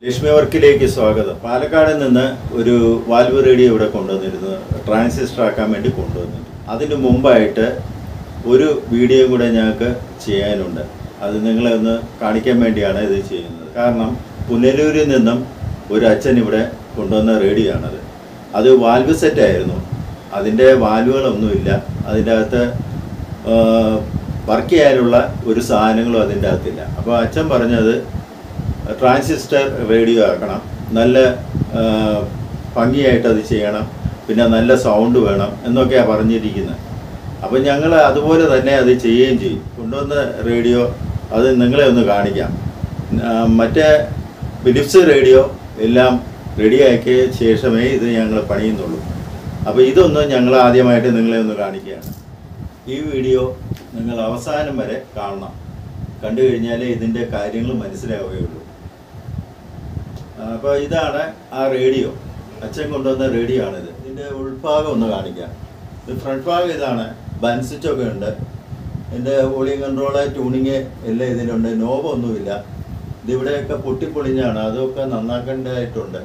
ലക്ഷ്മി വർക്കിലേക്ക് സ്വാഗതം പാലക്കാട് നിന്ന് ഒരു വാൽവ് റേഡിയോ ഇവിടെ കൊണ്ടുവന്നിരുന്നു ട്രാൻസിസ്റ്റർ ആക്കാൻ വേണ്ടി കൊണ്ടുവന്നിരുന്നു അതിന് മുമ്പായിട്ട് ഒരു വീഡിയോ കൂടെ ഞങ്ങൾക്ക് ചെയ്യാനുണ്ട് അത് നിങ്ങളെ ഒന്ന് കാണിക്കാൻ വേണ്ടിയാണ് ഇത് ചെയ്യുന്നത് കാരണം പുനലൂരിൽ നിന്നും ഒരു അച്ഛൻ ഇവിടെ കൊണ്ടുവന്ന റേഡിയോ ആണത് അത് വാൽവ് സെറ്റ് ആയിരുന്നു അതിൻ്റെ വാൽവുകളൊന്നുമില്ല അതിൻ്റെ അകത്ത് വർക്ക് ചെയ്യാനുള്ള ഒരു സാധനങ്ങളും അതിൻ്റെ അകത്തില്ല അപ്പോൾ അച്ഛൻ പറഞ്ഞത് ട്രാൻസിസ്റ്റർ റേഡിയോ ആക്കണം നല്ല ആ, ഭംഗിയായിട്ട് അത് ചെയ്യണം പിന്നെ നല്ല സൗണ്ട് വേണം എന്നൊക്കെയാണ് പറഞ്ഞിരിക്കുന്നത് അപ്പം ഞങ്ങൾ അതുപോലെ തന്നെ അത് ചെയ്യുകയും ചെയ്യും കൊണ്ടുവന്ന റേഡിയോ അത് നിങ്ങളെ ഒന്ന് കാണിക്കാം ആ, മറ്റേ ഫിലിപ്സ് റേഡിയോ എല്ലാം റെഡിയാക്കിയ ശേഷമേ ഇത് ഞങ്ങൾ പണിയുന്നുള്ളൂ അപ്പോൾ ഇതൊന്ന് ഞങ്ങൾ ആദ്യമായിട്ട് നിങ്ങളെ ഒന്ന് കാണിക്കുകയാണ് ഈ വീഡിയോ നിങ്ങൾ അവസാനം വരെ കാണണം കണ്ടു കഴിഞ്ഞാലേ ഇതിൻ്റെ കാര്യങ്ങൾ മനസ്സിലാവുകയുള്ളൂ അപ്പോൾ ഇതാണ് ആ റേഡിയോ അച്ഛൻ കൊണ്ടുവന്ന റേഡിയോ ആണിത് ഇതിൻ്റെ ഉൾഭാഗം ഒന്ന് കാണിക്കാം ഇത് ഫ്രണ്ട് ഭാഗം ഇതാണ് ബൻ സ്വിച്ചൊക്കെ ഉണ്ട് എൻ്റെ വോളിയം കൺട്രോള് ട്യൂണിങ് എല്ലാം ഇതിലുണ്ട് നോബൊന്നുമില്ല ഇതിവിടെയൊക്കെ പൊട്ടിപ്പൊളിഞ്ഞാണ് അതൊക്കെ നന്നാക്കേണ്ടതായിട്ടുണ്ട്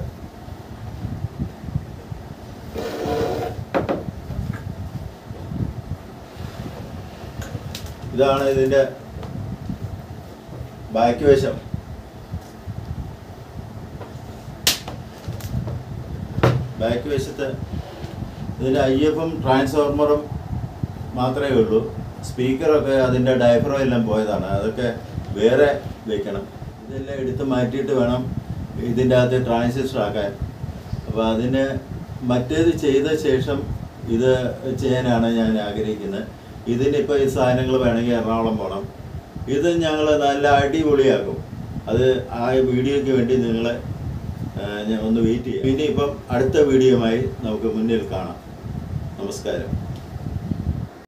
ഇതാണ് ഇതിൻ്റെ ബാക്ക് വശം ബാക്ക് വശത്ത് ഇതിൻ്റെ ഐ എഫും ട്രാൻസ്ഫോർമറും മാത്രമേ ഉള്ളൂ സ്പീക്കറൊക്കെ അതിൻ്റെ ഡയഫ്രോ എല്ലാം പോയതാണ് അതൊക്കെ വേറെ വെക്കണം ഇതെല്ലാം എടുത്ത് മാറ്റിയിട്ട് വേണം ഇതിൻ്റെ അകത്ത് ട്രാൻസിസ്റ്റർ ആക്കാൻ അപ്പോൾ അതിന് മറ്റേത് ചെയ്ത ശേഷം ഇത് ചെയ്യാനാണ് ഞാൻ ആഗ്രഹിക്കുന്നത് ഇതിനിപ്പോൾ ഈ സാധനങ്ങൾ വേണമെങ്കിൽ എറണാകുളം പോകണം ഇത് ഞങ്ങൾ നല്ല അടിപൊളിയാക്കും അത് ആ വീഡിയോയ്ക്ക് വേണ്ടി നിങ്ങൾ ഞാൻ ഒന്ന് വെയിറ്റ് ചെയ്യാം പിന്നെ ഇപ്പം അടുത്ത വീഡിയോയുമായി നമുക്ക് മുന്നിൽ കാണാം നമസ്കാരം